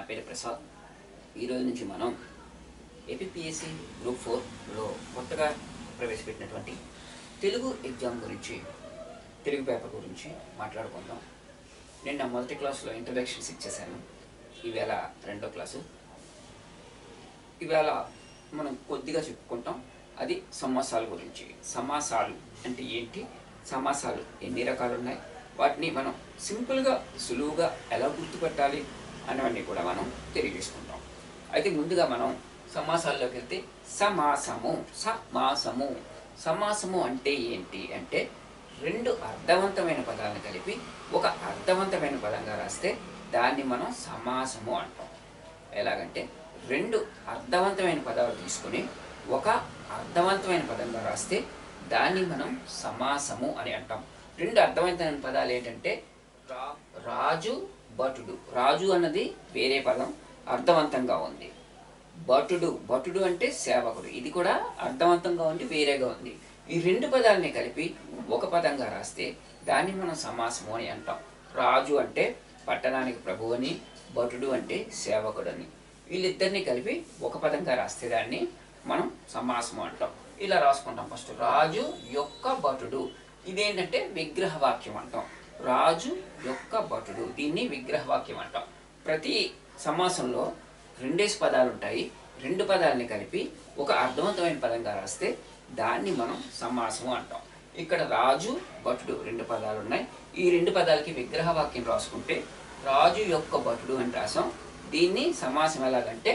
పేరు ప్రసాద్ ఈరోజు నుంచి మనం ఏపీఎస్సి గ్రూప్ ఫోర్లో కొత్తగా ప్రవేశపెట్టినటువంటి తెలుగు ఎగ్జామ్ గురించి తెలుగు పేపర్ గురించి మాట్లాడుకుందాం నేను నా మొదటి క్లాస్లో ఇంట్రడక్షన్స్ ఇచ్చేసాను ఈవేళ రెండో క్లాసు ఈవేళ మనం కొద్దిగా చెప్పుకుంటాం అది సమాసాల గురించి సమాసాలు అంటే ఏంటి సమాసాలు ఎన్ని రకాలు ఉన్నాయి వాటిని మనం సింపుల్గా సులువుగా ఎలా గుర్తుపట్టాలి అనేవన్నీ కూడా మనం తెలియజేసుకుంటాం అయితే ముందుగా మనం సమాసాల్లోకి వెళ్తే సమాసము సమాసము సమాసము అంటే ఏంటి అంటే రెండు అర్థవంతమైన పదాలను కలిపి ఒక అర్థవంతమైన పదంగా రాస్తే దాన్ని మనం సమాసము అంటాం ఎలాగంటే రెండు అర్థవంతమైన పదాలు తీసుకొని ఒక అర్థవంతమైన పదంగా రాస్తే దాన్ని మనం సమాసము అని అంటాం రెండు అర్థవంతమైన పదాలు ఏంటంటే రా రాజు భటుడు రాజు అన్నది వేరే పదం అర్థవంతంగా ఉంది భటుడు భటుడు అంటే సేవకుడు ఇది కూడా అర్థవంతంగా ఉండి వేరేగా ఉంది ఈ రెండు పదాలని కలిపి ఒక పదంగా రాస్తే దాన్ని మనం సమాసము అని అంటాం రాజు అంటే పట్టణానికి ప్రభు అని భటుడు అంటే సేవకుడని వీళ్ళిద్దరిని కలిపి ఒక పదంగా రాస్తే దాన్ని మనం సమాసము అంటాం ఇలా రాసుకుంటాం ఫస్ట్ రాజు యొక్క భటుడు ఇదేంటంటే విగ్రహవాక్యం అంటాం రాజు యొక్క భటుడు దీన్ని విగ్రహవాక్యం అంటాం ప్రతి సమాసంలో రెండేసి పదాలు ఉంటాయి రెండు పదాలని కలిపి ఒక అర్థవంతమైన పదంగా రాస్తే దాన్ని మనం సమాసము అంటాం ఇక్కడ రాజు భటుడు రెండు పదాలు ఉన్నాయి ఈ రెండు పదాలకి విగ్రహవాక్యం రాసుకుంటే రాజు యొక్క భటుడు అని రాసాం దీన్ని సమాసం ఎలాగంటే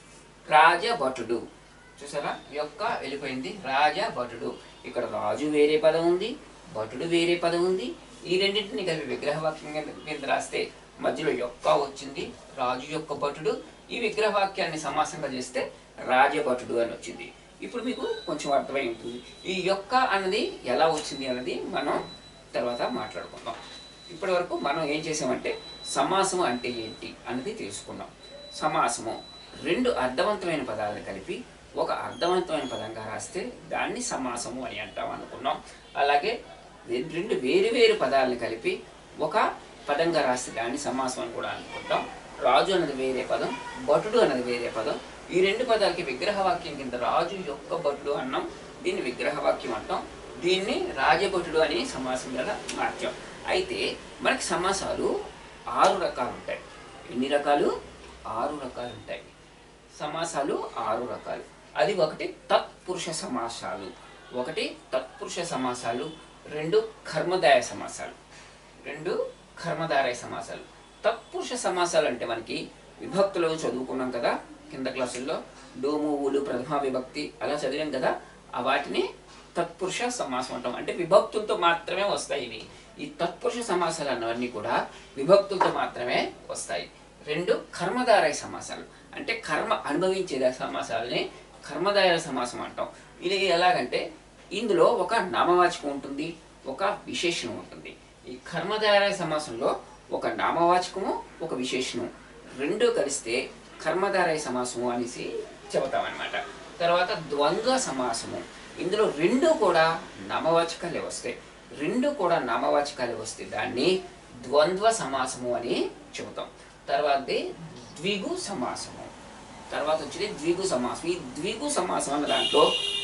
రాజభటుడు చూసారా యొక్క వెళ్ళిపోయింది రాజభటుడు ఇక్కడ రాజు వేరే పదం ఉంది భటుడు వేరే పదం ఉంది ఈ రెండింటిని కలిపి విగ్రహవాక్యం కింద కింద రాస్తే మధ్యలో యొక్క వచ్చింది రాజు యొక్క భటుడు ఈ విగ్రహవాక్యాన్ని సమాసంగా చేస్తే రాజభటుడు అని వచ్చింది ఇప్పుడు మీకు కొంచెం అర్థమై ఉంటుంది ఈ యొక్క అన్నది ఎలా వచ్చింది అన్నది మనం తర్వాత మాట్లాడుకుందాం ఇప్పటి వరకు మనం ఏం చేసామంటే సమాసం అంటే ఏంటి అన్నది తెలుసుకున్నాం సమాసము రెండు అర్థవంతమైన పదాలను కలిపి ఒక అర్థవంతమైన పదంగా రాస్తే దాన్ని సమాసము అని అంటాం అనుకున్నాం అలాగే రెం- రెండు వేరు వేరు పదాలను కలిపి ఒక పదంగా రాస్తే దాన్ని సమాసం అని కూడా అనుకుంటాం రాజు అన్నది వేరే పదం భటుడు అన్నది వేరే పదం ఈ రెండు పదాలకి విగ్రహవాక్యం కింద రాజు యొక్క భటుడు అన్నాం దీన్ని విగ్రహవాక్యం అంటాం దీన్ని రాజభటుడు అని సమాసం గల మార్చాం అయితే మనకి సమాసాలు ఆరు రకాలు ఉంటాయి ఎన్ని రకాలు ఆరు రకాలు ఉంటాయి సమాసాలు ఆరు రకాలు అది ఒకటి తత్పురుష సమాసాలు ఒకటి తత్పురుష సమాసాలు రెండు కర్మదాయ సమాసాలు రెండు కర్మధారయ సమాసాలు తత్పురుష సమాసాలు అంటే మనకి విభక్తులు చదువుకున్నాం కదా కింద క్లాసుల్లో డోము ఊలు ప్రథమ విభక్తి అలా చదివాం కదా ఆ వాటిని తత్పురుష సమాసం అంటాం అంటే విభక్తులతో మాత్రమే వస్తాయి ఇవి ఈ తత్పురుష సమాసాలు అన్నవన్నీ కూడా విభక్తులతో మాత్రమే వస్తాయి రెండు కర్మధారయ సమాసాలు అంటే కర్మ అనుభవించే సమాసాలని కర్మధారయ సమాసం అంటాం ఇది ఎలాగంటే ఇందులో ఒక నామవాచకం ఉంటుంది ఒక విశేషణం ఉంటుంది ఈ కర్మధారయ సమాసంలో ఒక నామవాచకము ఒక విశేషణం రెండు కలిస్తే కర్మధారయ సమాసము అనేసి చెబుతామన్నమాట తర్వాత ద్వంద్వ సమాసము ఇందులో రెండు కూడా నామవాచకాలే వస్తాయి రెండు కూడా నామవాచకాలే వస్తే దాన్ని ద్వంద్వ సమాసము అని చెబుతాం తర్వాతది ద్విగు సమాసము తర్వాత వచ్చేది ద్విగు సమాసం ఈ ద్విగు సమాసం అన్న దాంట్లో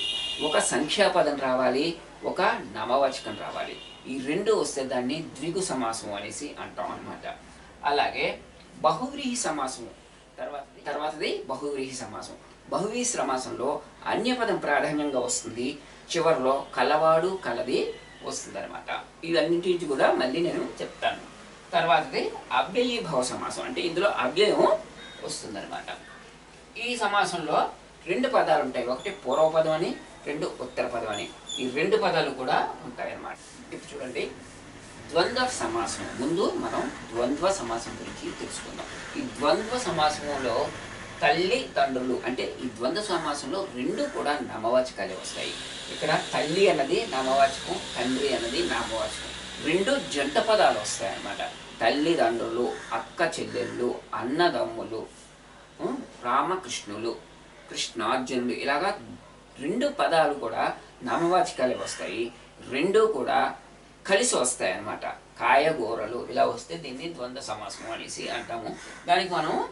ఒక సంఖ్యాపదం రావాలి ఒక నామవాచకం రావాలి ఈ రెండు వస్తే దాన్ని ద్విగు సమాసం అనేసి అంటాం అన్నమాట అలాగే బహువ్రీహి సమాసము తర్వాత తర్వాతది బహువ్రీహి సమాసం బహువ్రీహి సమాసంలో అన్యపదం ప్రాధాన్యంగా వస్తుంది చివరిలో కలవాడు కలది వస్తుంది అనమాట ఇవన్నింటి నుంచి కూడా మళ్ళీ నేను చెప్తాను తర్వాతది అవ్యయీభవ సమాసం అంటే ఇందులో అవ్యయం వస్తుందన్నమాట ఈ సమాసంలో రెండు పదాలు ఉంటాయి ఒకటి పూర్వపదం అని రెండు ఉత్తర పదం అని ఈ రెండు పదాలు కూడా ఉంటాయి అన్నమాట ఇప్పుడు చూడండి ద్వంద్వ సమాసం ముందు మనం ద్వంద్వ సమాసం గురించి తెలుసుకుందాం ఈ ద్వంద్వ సమాసంలో తల్లి తండ్రులు అంటే ఈ ద్వంద్వ సమాసంలో రెండు కూడా నామవాచకాలే వస్తాయి ఇక్కడ తల్లి అన్నది నామవాచకం తండ్రి అన్నది నామవాచకం రెండు జంట పదాలు వస్తాయి అన్నమాట తల్లిదండ్రులు అక్క చెల్లెళ్ళు అన్నదమ్ములు ఉం, రామకృష్ణులు కృష్ణార్జునులు ఇలాగా రెండు పదాలు కూడా నామవాచకాలే వస్తాయి రెండు కూడా కలిసి వస్తాయి అన్నమాట కాయగూరలు ఇలా వస్తే దీన్ని ద్వంద్వ సమాసం అనేసి అంటాము దానికి మనం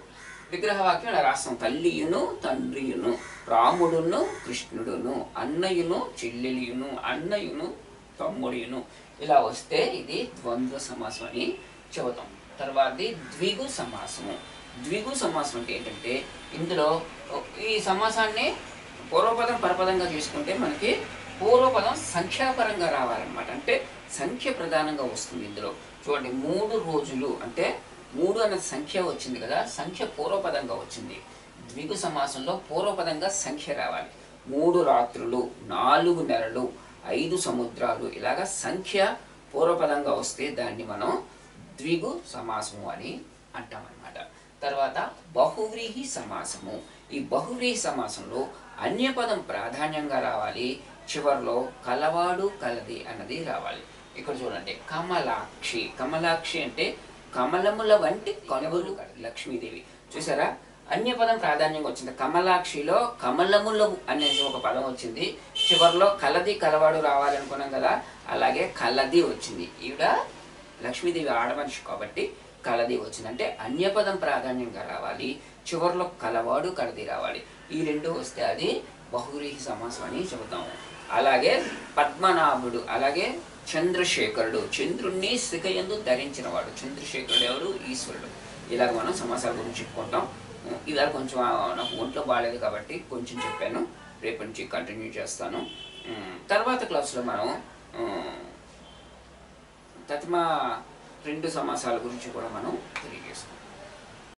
విగ్రహవాక్యం ఇలా రాస్తాం తల్లియును తండ్రియును రాముడును కృష్ణుడును అన్నయ్యను చెల్లెలియును అన్నయ్యను తమ్ముడియును ఇలా వస్తే ఇది ద్వంద్వ సమాసం అని చెబుతాం తర్వాతది ద్విగు సమాసము ద్విగు సమాసం అంటే ఏంటంటే ఇందులో ఈ సమాసాన్ని పూర్వపదం పరపదంగా తీసుకుంటే మనకి పూర్వపదం సంఖ్యాపరంగా రావాలన్నమాట అంటే సంఖ్య ప్రధానంగా వస్తుంది ఇందులో చూడండి మూడు రోజులు అంటే మూడు అనే సంఖ్య వచ్చింది కదా సంఖ్య పూర్వపదంగా వచ్చింది ద్విగు సమాసంలో పూర్వపదంగా సంఖ్య రావాలి మూడు రాత్రులు నాలుగు నెలలు ఐదు సముద్రాలు ఇలాగా సంఖ్య పూర్వపదంగా వస్తే దాన్ని మనం ద్విగు సమాసము అని అంటామన్నమాట తర్వాత బహువ్రీహి సమాసము ఈ బహువ్రీహి సమాసంలో అన్యపదం ప్రాధాన్యంగా రావాలి చివర్లో కలవాడు కలది అన్నది రావాలి ఇక్కడ చూడండి కమలాక్షి కమలాక్షి అంటే కమలముల వంటి కనుగోలు లక్ష్మీదేవి చూసారా అన్యపదం ప్రాధాన్యంగా వచ్చింది కమలాక్షిలో కమలములు అనేది ఒక పదం వచ్చింది చివరిలో కలది కలవాడు రావాలనుకున్నాం కదా అలాగే కలది వచ్చింది ఈవిడ లక్ష్మీదేవి ఆడమనిషి కాబట్టి కలది వచ్చింది అంటే అన్యపదం ప్రాధాన్యంగా రావాలి చివరిలో కలవాడు కలది రావాలి ఈ రెండు వస్తే అది బహురీహి సమాసం అని చెబుతాము అలాగే పద్మనాభుడు అలాగే చంద్రశేఖరుడు చంద్రుణ్ణి శిఖయందు ధరించిన వాడు చంద్రశేఖరుడు ఎవరు ఈశ్వరుడు ఇలాగ మనం సమాసాల గురించి చెప్పుకుంటాం ఇవాళ కొంచెం ఆ, నాకు ఒంట్లో బాగాలేదు కాబట్టి కొంచెం చెప్పాను రేపటి నుంచి కంటిన్యూ చేస్తాను ఉమ్, తర్వాత క్లాస్లో మనం ఉమ్, తత్మా రెండు సమాసాల గురించి కూడా మనం తెలియజేసుకుంటాం